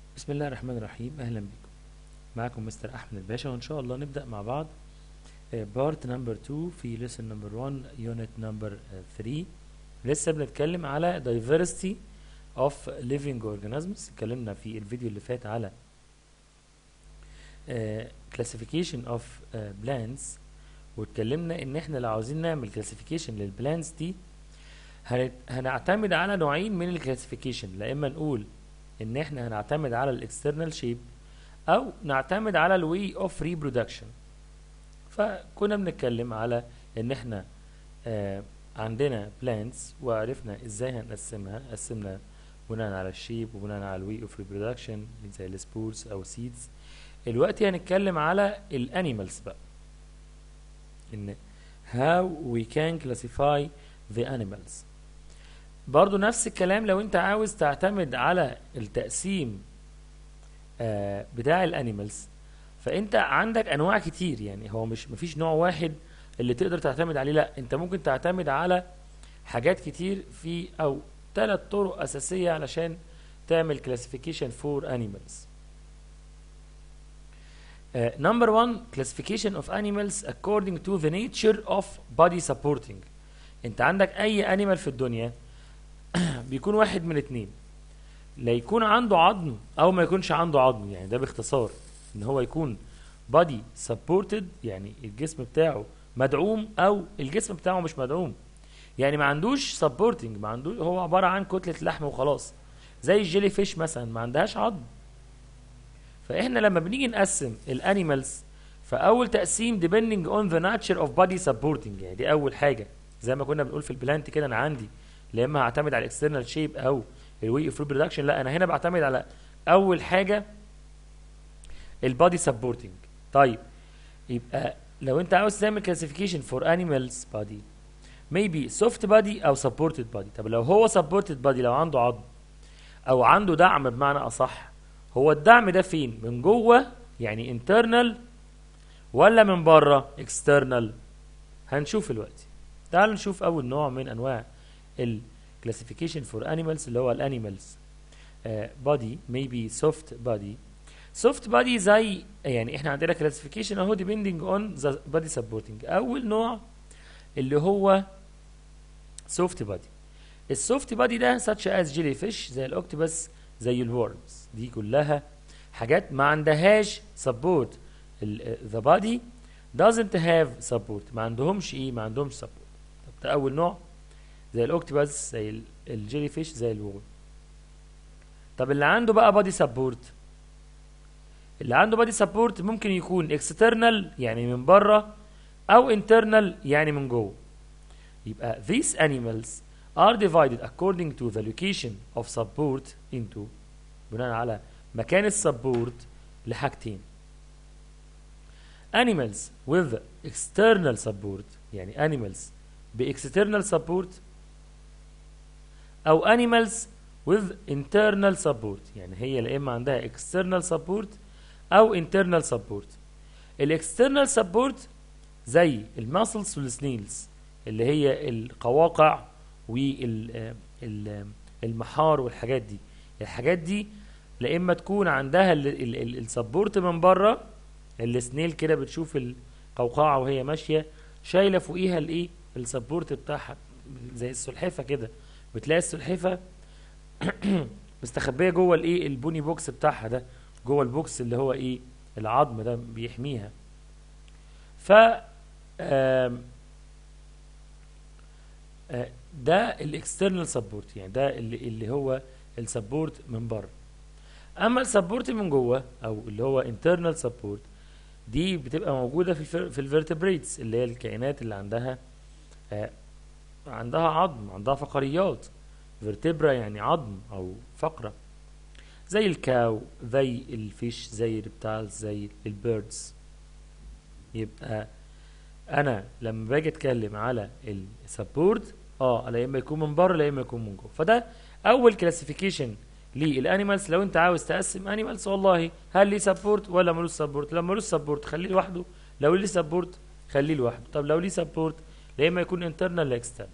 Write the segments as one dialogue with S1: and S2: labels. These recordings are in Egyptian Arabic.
S1: بسم الله الرحمن الرحيم اهلا بكم معكم مستر احمد الباشا وان شاء الله نبدا مع بعض بارت نمبر 2 في ليسن نمبر 1 يونت نمبر 3 لسه بنتكلم على diversity of living organisms اتكلمنا في الفيديو اللي فات على آه، classification of آه، plants واتكلمنا ان احنا لو عاوزين نعمل classification للبلانتس دي هنت- هنعتمد على نوعين من الكلاسيفيكيشن لا اما نقول ان احنا هنعتمد على الاكسترنال شيب او نعتمد على الوي اوف ريبرودكشن فكنا بنتكلم على ان احنا آه عندنا بلانتس وعرفنا ازاي هنقسمها قسمنا بناء على الشيب وبناء على الوي اوف ريبرودكشن زي السبورز او سيدز دلوقتي هنتكلم على الانيمالز بقى ان how we can classify the animals برضو نفس الكلام لو انت عاوز تعتمد على التقسيم آه بتاع الانيمالز فانت عندك انواع كتير يعني هو مش مفيش نوع واحد اللي تقدر تعتمد عليه لا انت ممكن تعتمد على حاجات كتير في او ثلاث طرق اساسيه علشان تعمل classification for animals Uh, number one classification of animals according to the nature of body supporting انت عندك اي انيمال في الدنيا بيكون واحد من اتنين لا يكون عنده عظم او ما يكونش عنده عظم يعني ده باختصار ان هو يكون body supported يعني الجسم بتاعه مدعوم او الجسم بتاعه مش مدعوم يعني ما عندوش supporting ما عندوش هو عبارة عن كتلة لحم وخلاص زي الجيلي فيش مثلا ما عندهاش عظم فاحنا لما بنيجي نقسم الانيمالز فاول تقسيم depending on the nature of body supporting يعني دي اول حاجه زي ما كنا بنقول في البلانت كده انا عندي لا اما هعتمد على الاكسترنال شيب او الوي اوف ريبرودكشن لا انا هنا بعتمد على اول حاجه البادي سبورتنج طيب يبقى لو انت عاوز تعمل كلاسيفيكيشن فور انيمالز بادي maybe soft body او supported body طب لو هو supported body لو عنده عظم او عنده دعم بمعنى اصح هو الدعم ده فين من جوه يعني internal ولا من بره external هنشوف دلوقتي تعالوا نشوف اول نوع من انواع الكلاسيفيكيشن فور animals اللي هو الانيمالز body maybe soft body soft body زي يعني احنا عندنا classification اهو depending on the body supporting اول نوع اللي هو soft body السوفت بادي ده such as jellyfish زي الاوكتوبس زي الورمز دي كلها حاجات ما عندهاش support ال- the body doesn't have support ما عندهمش ايه ما عندهمش support طب ده اول نوع زي الاوكتوبس زي ال- الجيلي فيش زي الورم طب اللي عنده بقى بادي سبورت اللي عنده بادي سبورت ممكن يكون اكسترنال يعني من بره او internal يعني من جوه يبقى these animals are divided according to the location of support into بناء على مكان السبورت لحاجتين animals with external support يعني animals باكسترنال support او animals with internal support يعني هي لا اما عندها external support او internal support الاكسترنال support زي الماسلز والسنيلز اللي هي القواقع والمحار والحاجات دي الحاجات دي لا اما تكون عندها السبورت من بره السنيل كده بتشوف القوقعه وهي ماشيه شايله فوقيها الايه السبورت بتاعها زي السلحفه كده بتلاقي السلحفه مستخبيه جوه الايه البوني بوكس بتاعها ده جوه البوكس اللي هو ايه العظم ده بيحميها ف آم، آه، ده الاكسترنال سبورت يعني ده اللي, اللي هو السبورت من بره اما السبورت من جوه او اللي هو internal سبورت دي بتبقى موجوده في الفر... في الفيرتبريتس اللي هي الكائنات اللي عندها آه عندها عظم عندها فقريات فيرتبرا يعني عظم او فقره زي الكاو زي الفيش زي الريبتالز زي البيردز يبقى انا لما باجي اتكلم على السبورت اه لا اما يكون من بره لا اما يكون من جوه فده اول كلاسيفيكيشن للانيمالز لو انت عاوز تقسم انيمالز والله هل ليه سبورت ولا ملوش سبورت لو ملوش سبورت خليه لوحده لو ليه سبورت خليه لوحده طب لو ليه سبورت لا اما يكون انترنال لا اكسترنال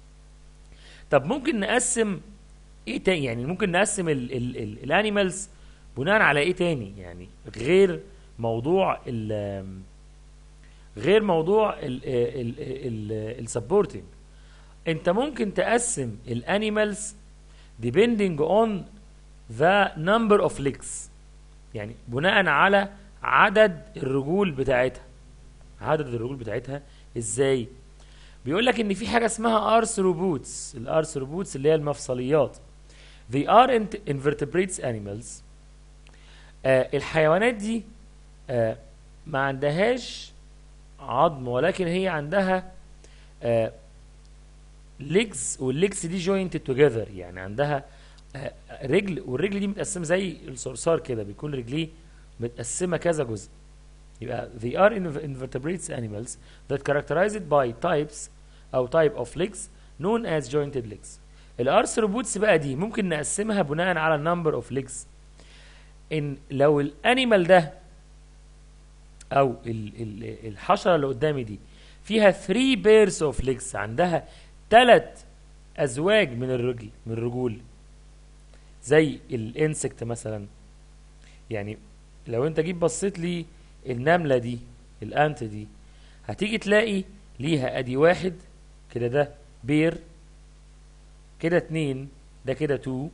S1: طب ممكن نقسم ايه تاني يعني ممكن نقسم الانيمالز بناء على ايه تاني يعني غير موضوع ال غير موضوع السبورتنج انت ممكن تقسم الانيمالز depending on the number of legs يعني بناء على عدد الرجول بتاعتها عدد الرجول بتاعتها ازاي بيقول لك ان في حاجه اسمها ارثروبوتس الارثروبوتس اللي هي المفصليات they are int- invertebrates animals آه الحيوانات دي آه ما عندهاش عظم ولكن هي عندها آه ليجز والليجز دي jointed together يعني عندها آه رجل والرجل دي متقسمه زي الصرصار كده بيكون رجليه متقسمه كذا جزء يبقى they are inv- invertebrates animals that characterized by types أو type of legs known as jointed legs. الارثروبودس بقى دي ممكن نقسمها بناء على number of legs. إن لو الانيمال ده أو ال ال الحشرة اللي قدامي دي فيها 3 pairs of legs عندها ثلاث أزواج من الرجل من الرجول زي الانسكت مثلا يعني لو انت جيت بصيت لي النملة دي الانت دي هتيجي تلاقي ليها ادي واحد كده ده بير كده اتنين ده كده تو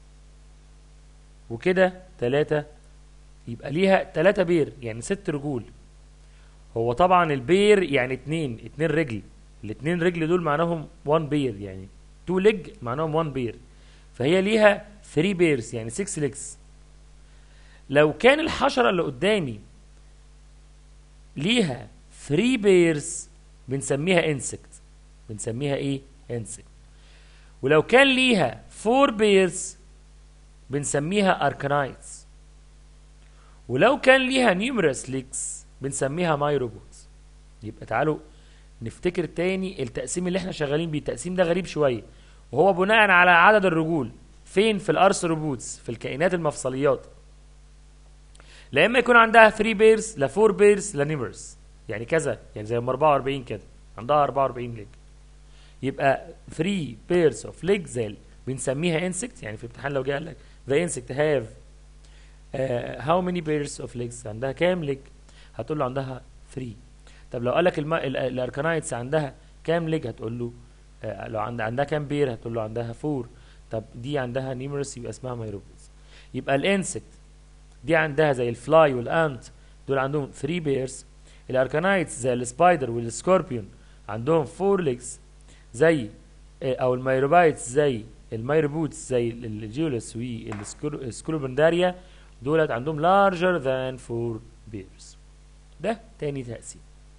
S1: وكده تلاتة يبقى ليها تلاتة بير يعني ست رجول هو طبعا البير يعني اتنين اتنين رجل الاتنين رجل دول معناهم وان بير يعني تو ليج معناهم وان بير فهي ليها 3 بيرز يعني 6 ليجز لو كان الحشرة اللي قدامي ليها 3 بيرز بنسميها انسكت بنسميها ايه انسكت ولو كان ليها 4 بيرز بنسميها اركانايتس ولو كان ليها نيومرس ليكس بنسميها مايروبوتس يبقى تعالوا نفتكر تاني التقسيم اللي احنا شغالين بيه التقسيم ده غريب شويه وهو بناء على عدد الرجول فين في الارثروبودز في الكائنات المفصليات لا اما يكون عندها 3 بيرز لا 4 بيرز لا نيمرز يعني كذا يعني زي 44 كده عندها 44 ليج يبقى 3 بيرز اوف ليج زي بنسميها انسكت يعني في الامتحان لو جه قال لك the insect have uh, how many pairs of legs عندها كام ليج هتقول له عندها 3 طب لو قال لك الم... ال- الاركانايتس عندها كام ليج هتقول له آه، لو عند... عندها كام بير هتقول له عندها 4 طب دي عندها نيمرس يبقى اسمها مايروبودز يبقى الانسكت دي عندها زي الفلاي والانت دول عندهم 3 بيرز الاركانايتس زي السبايدر والسكوربيون عندهم 4 ليجز زي آه، او الميروبايتس زي الميروبوتس زي ال- الجيولس والسكروبنداريا دولت عندهم larger than 4 بيرز ده تاني تقسيم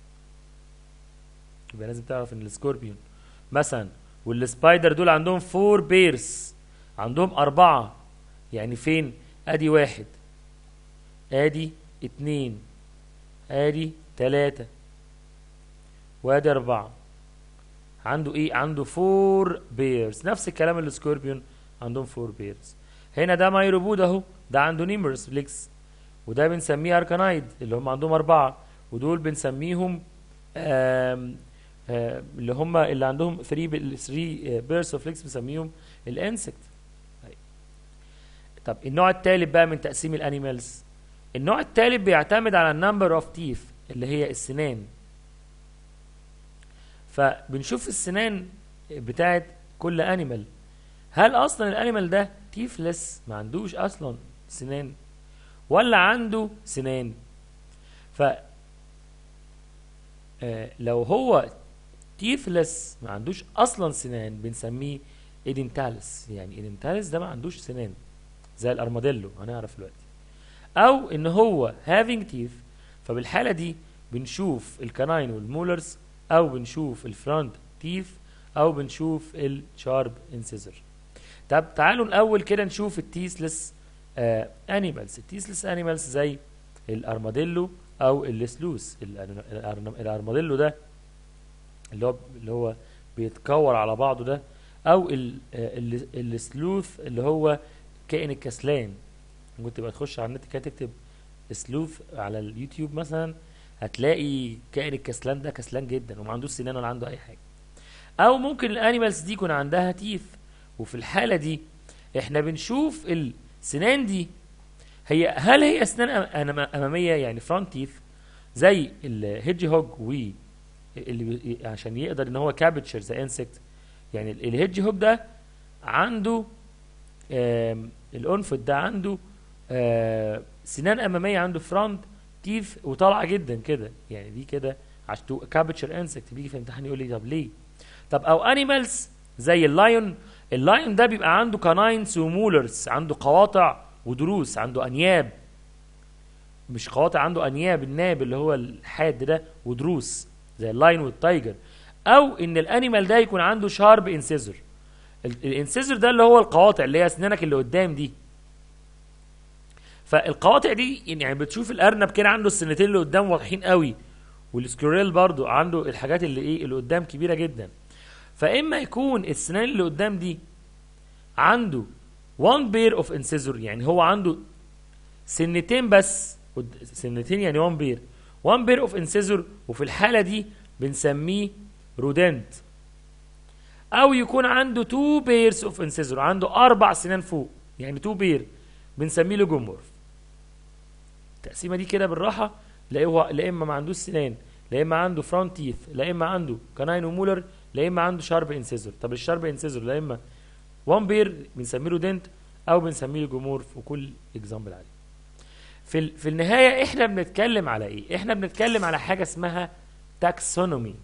S1: يبقى لازم تعرف ان السكوربيون مثلا والسبايدر دول عندهم 4 بيرز عندهم أربعة يعني فين ادي واحد ادي اتنين ادي تلاتة وادي أربعة عنده ايه عنده 4 بيرز نفس الكلام السكوربيون عندهم 4 بيرز هنا ده مايروبود اهو ده عنده نيمرس ليكس وده بنسميه اركانايد اللي هم عندهم أربعة ودول بنسميهم آم آم اللي هم اللي عندهم 3 3 بيرز اوف ليكس بنسميهم الانسكت طب النوع الثالث بقى من تقسيم الانيمالز النوع الثالث بيعتمد على النمبر اوف تيث اللي هي السنان فبنشوف السنان بتاعت كل انيمال هل اصلا الانيمال ده تيفلس ما عندوش اصلا سنان ولا عنده سنان ف آه، لو هو تيفلس ما عندوش اصلا سنان بنسميه ايدنتالس يعني ايدنتالس ده ما عندوش سنان زي الارماديلو هنعرف دلوقتي او ان هو having teeth فبالحاله دي بنشوف الكناين والمولرز او بنشوف الفرونت تيث او بنشوف الشارب انسيزر طب تعالوا الاول كده نشوف التيسلس انيمالز التيسلس انيمالز زي الارماديلو او السلوث الأر- الأر- الارماديلو ده اللي هو اللي هو بيتكور على بعضه ده او ال- آه، ال- السلوث اللي هو كائن الكسلان ممكن تبقى تخش على النت كده تكتب سلوث على اليوتيوب مثلا هتلاقي كائن الكسلان ده كسلان جدا وما عندوش سنان ولا عنده اي حاجه او ممكن الانيمالز دي يكون عندها تيث وفي الحاله دي احنا بنشوف السنان دي هي هل هي اسنان أم- أم- اماميه يعني فرونت تيث زي الهيدج هوج و اللي بي- عشان يقدر ان هو كابتشر ذا انسكت يعني ال- الهيدج هوج ده عنده آم، الانفت ده عنده آه، سنان اماميه عنده فرونت تيث وطالعه جدا كده يعني دي كده عشان كابتشر انسكت بيجي في امتحان يقول لي طب ليه؟ طب او انيمالز زي اللايون اللايون ده بيبقى عنده كاناينز ومولرز عنده قواطع ودروس عنده انياب مش قواطع عنده انياب الناب اللي هو الحاد ده ودروس زي اللاين والتايجر او ان الانيمال ده يكون عنده شارب انسيزور الانسيزور ده اللي هو القواطع اللي هي اسنانك اللي قدام دي فالقواطع دي يعني بتشوف الارنب كده عنده السنتين اللي قدام واضحين قوي والسكريل برضو عنده الحاجات اللي ايه اللي قدام كبيره جدا فاما يكون السنان اللي قدام دي عنده one pair of incisor يعني هو عنده سنتين بس قد- سنتين يعني one pair one pair of incisor وفي الحالة دي بنسميه رودنت أو يكون عنده two pairs of incisor عنده أربع سنان فوق يعني two pair بنسميه لوجومورف التقسيمة دي كده بالراحة لا هو لا إما ما عندوش سنان لا إما عنده فرونت تيث لا إما عنده كاناين ومولر لا إما عنده شارب انسيزور طب الشارب انسيزور لا إما وان بير بنسميه له دنت او بنسميه جمورف وكل اكزامبل عليه في ال- في النهايه احنا بنتكلم على ايه احنا بنتكلم على حاجه اسمها تاكسونومي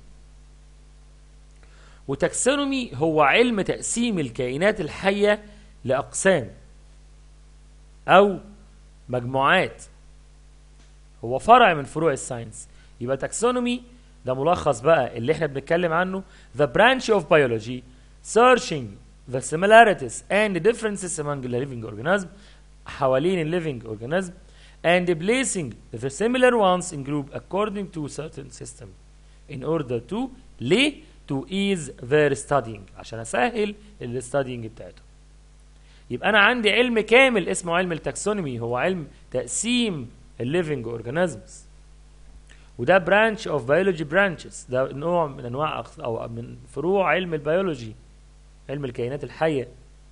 S1: وتاكسونومي هو علم تقسيم الكائنات الحيه لاقسام او مجموعات هو فرع من فروع الساينس يبقى تاكسونومي ده ملخص بقى اللي احنا بنتكلم عنه the branch of biology searching the similarities and the differences among the living organism حوالين ال living organism and placing the similar ones in group according to certain system in order to ليه to ease their studying عشان اسهل ال studying بتاعتهم يبقى انا عندي علم كامل اسمه علم التاكسونومي هو علم تقسيم ال living organisms وده برانش اوف بيولوجي برانشز ده نوع من انواع أخ- او من فروع علم البيولوجي علم الكائنات الحيه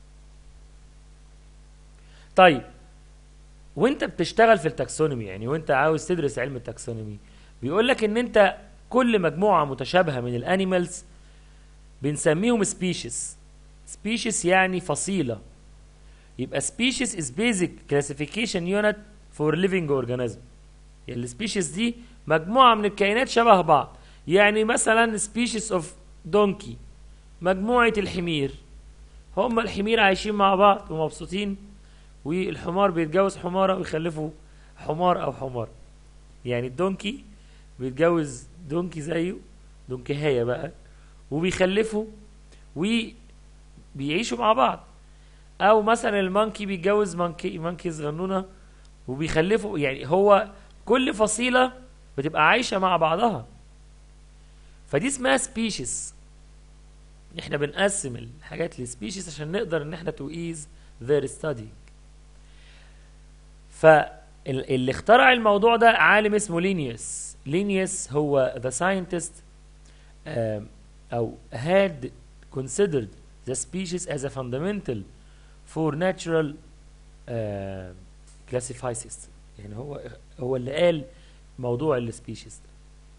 S1: طيب وانت بتشتغل في التاكسونومي يعني وانت عاوز تدرس علم التاكسونومي بيقول لك ان انت كل مجموعه متشابهه من الانيمالز بنسميهم سبيشيز سبيشيز يعني فصيله يبقى species is basic classification unit for living organism السبيشيز دي مجموعة من الكائنات شبه بعض يعني مثلا species of donkey مجموعة الحمير هم الحمير عايشين مع بعض ومبسوطين والحمار بيتجوز حمارة ويخلفوا حمار أو حمار يعني الدونكي بيتجوز دونكي زيه دونكيهاية بقى وبيخلفوا وبيعيشوا مع بعض او مثلا المانكي بيتجوز مانكي مانكي صغنونه وبيخلفوا يعني هو كل فصيله بتبقى عايشه مع بعضها فدي اسمها سبيشيز احنا بنقسم الحاجات لسبيشيز عشان نقدر ان احنا تو ايز their study فاللي اخترع الموضوع ده عالم اسمه لينيوس لينيوس هو the scientist um, او had considered the species as a fundamental for natural uh, classify system يعني هو هو اللي قال موضوع السبيشيز ده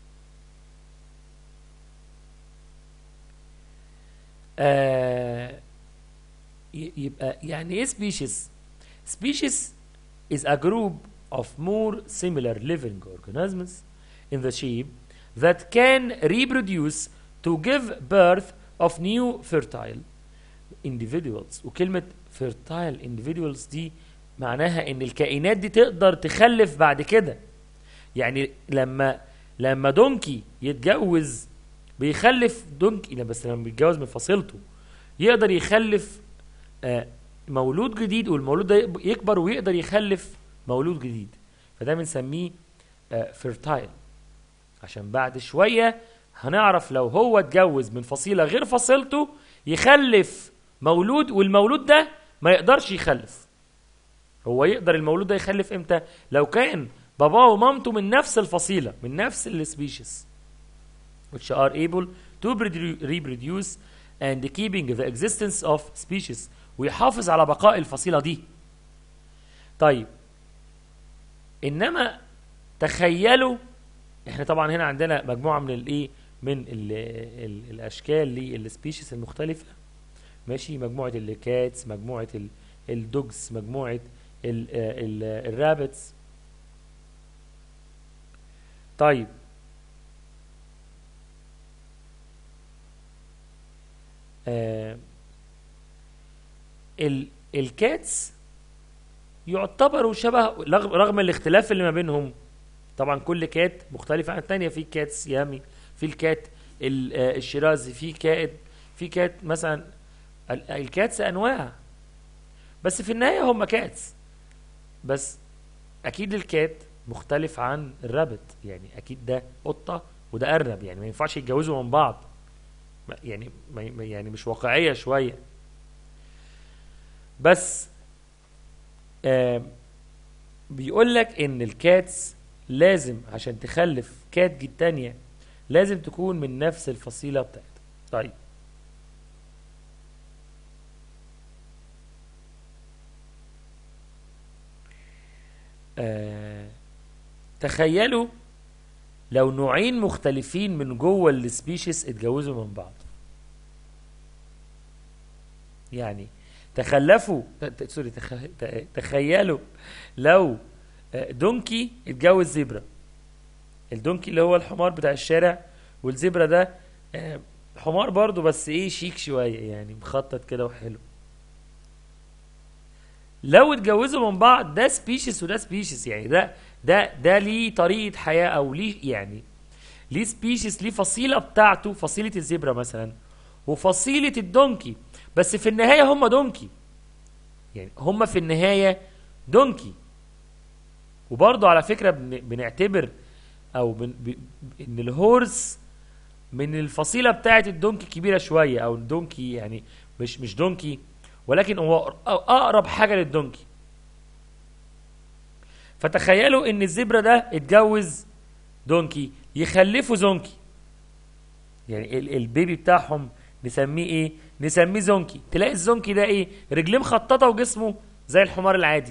S1: آه ي- يبقى يعني ايه species species is a group of more similar living organisms in the shape that can reproduce to give birth of new fertile individuals وكلمة fertile individuals دي معناها ان الكائنات دي تقدر تخلف بعد كده يعني لما لما دونكي يتجوز بيخلف دونكي لا بس لما بيتجوز من فصيلته يقدر يخلف آه، مولود جديد والمولود ده يب- يكبر ويقدر يخلف مولود جديد فده بنسميه فيرتايل عشان بعد شوية هنعرف لو هو اتجوز من فصيلة غير فصيلته يخلف مولود والمولود ده ما يقدرش يخلف هو يقدر المولود ده يخلف امتى لو كان باباه ومامته من نفس الفصيلة من نفس السبيشيز which are able to produ- reproduce and keeping the existence of species ويحافظ على بقاء الفصيلة دي طيب انما تخيلوا احنا طبعا هنا عندنا مجموعه من الايه من ال ال الاشكال للسبيشيز المختلفه ماشي مجموعه الكاتس مجموعه ال- الدوجز مجموعه ال- ال- الرابتس طيب آه ال الكاتس يعتبروا شبه رغم رغم الاختلاف اللي ما بينهم طبعا كل كات مختلف عن الثانيه في كات سيامي في الكات ال- آه، الشيرازي في كات في كات مثلا ال- الكاتس انواع بس في النهايه هم كاتس بس اكيد الكات مختلف عن الرابت يعني اكيد ده قطه وده ارنب يعني ما ينفعش يتجوزوا من بعض ما- يعني ما ما- يعني مش واقعيه شويه بس آه بيقول لك ان الكاتس لازم عشان تخلف كات جد تانية لازم تكون من نفس الفصيلة بتاعتها طيب آه تخيلوا لو نوعين مختلفين من جوه السبيشيز اتجوزوا من بعض يعني تخلفوا ت- ت- سوري تخ... ت- تخيلوا لو آه، دونكي اتجوز زبرة الدونكي اللي هو الحمار بتاع الشارع والزبرة ده آه، حمار برضو بس ايه شيك شوية يعني مخطط كده وحلو لو اتجوزوا من بعض ده سبيشيز وده سبيشيز يعني ده ده ده ليه طريقة حياة او ليه يعني ليه سبيشيز ليه فصيلة بتاعته فصيلة الزبرة مثلا وفصيلة الدونكي بس في النهاية هم دونكي يعني هم في النهاية دونكي وبرضه على فكرة بن- بنعتبر او بن ب... ان الهورس من الفصيلة بتاعت الدونكي كبيرة شوية او الدونكي يعني مش مش دونكي ولكن هو أق- اقرب حاجة للدونكي فتخيلوا ان الزبرة ده اتجوز دونكي يخلفوا زونكي يعني ال- البيبي بتاعهم نسميه ايه نسميه زونكي تلاقي الزونكي ده ايه رجليه مخططه وجسمه زي الحمار العادي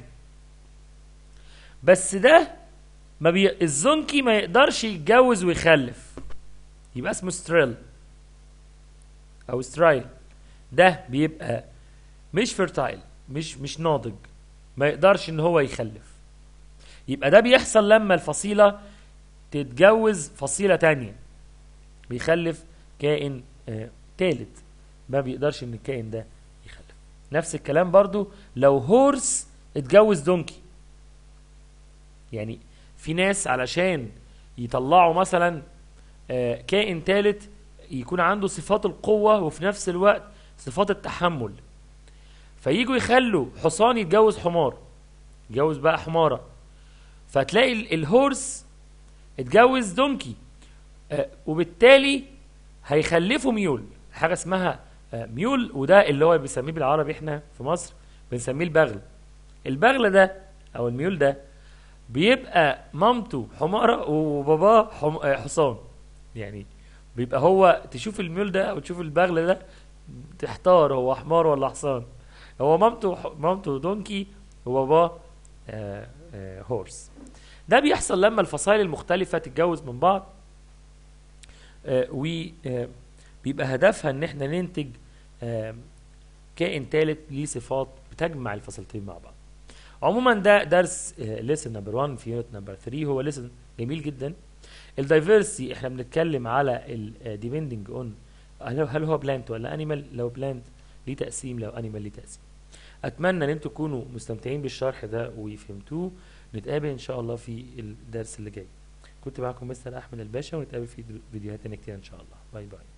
S1: بس ده ما بي... الزونكي ما يقدرش يتجوز ويخلف يبقى اسمه ستريل او سترايل ده بيبقى مش فيرتايل مش مش ناضج ما يقدرش ان هو يخلف يبقى ده بيحصل لما الفصيله تتجوز فصيله تانية بيخلف كائن آه تالت ما بيقدرش ان الكائن ده يخلف نفس الكلام برضو لو هورس اتجوز دونكي يعني في ناس علشان يطلعوا مثلا آه، كائن تالت يكون عنده صفات القوة وفي نفس الوقت صفات التحمل فييجوا يخلوا حصان يتجوز حمار يتجوز بقى حمارة فتلاقي ال- الهورس اتجوز دونكي آه، وبالتالي هيخلفوا ميول حاجة اسمها آه، ميول وده اللي هو بنسميه بالعربي احنا في مصر بنسميه البغل البغل ده او الميول ده بيبقى مامته حمارة وباباه حم... آه، حصان يعني بيبقى هو تشوف الميول ده او تشوف البغل ده تحتار هو حمار ولا حصان هو مامته ح- مامته دونكي وباباه آه آه هورس ده بيحصل لما الفصائل المختلفة تتجوز من بعض آه وبيبقى هدفها ان احنا ننتج آه كائن ثالث ليه صفات بتجمع الفصيلتين مع بعض عموما ده درس ليسن نمبر 1 في يونت نمبر 3 هو ليسن جميل جدا الدايفرسي احنا بنتكلم على الديبندنج اون هل هو بلانت ولا انيمال لو بلانت ليه تقسيم لو انيمال ليه تقسيم اتمنى ان انتم تكونوا مستمتعين بالشرح ده وفهمتوه نتقابل ان شاء الله في الدرس اللي جاي كنت معكم مستر احمد الباشا ونتقابل في فيديوهات تانية كتير ان شاء الله باي باي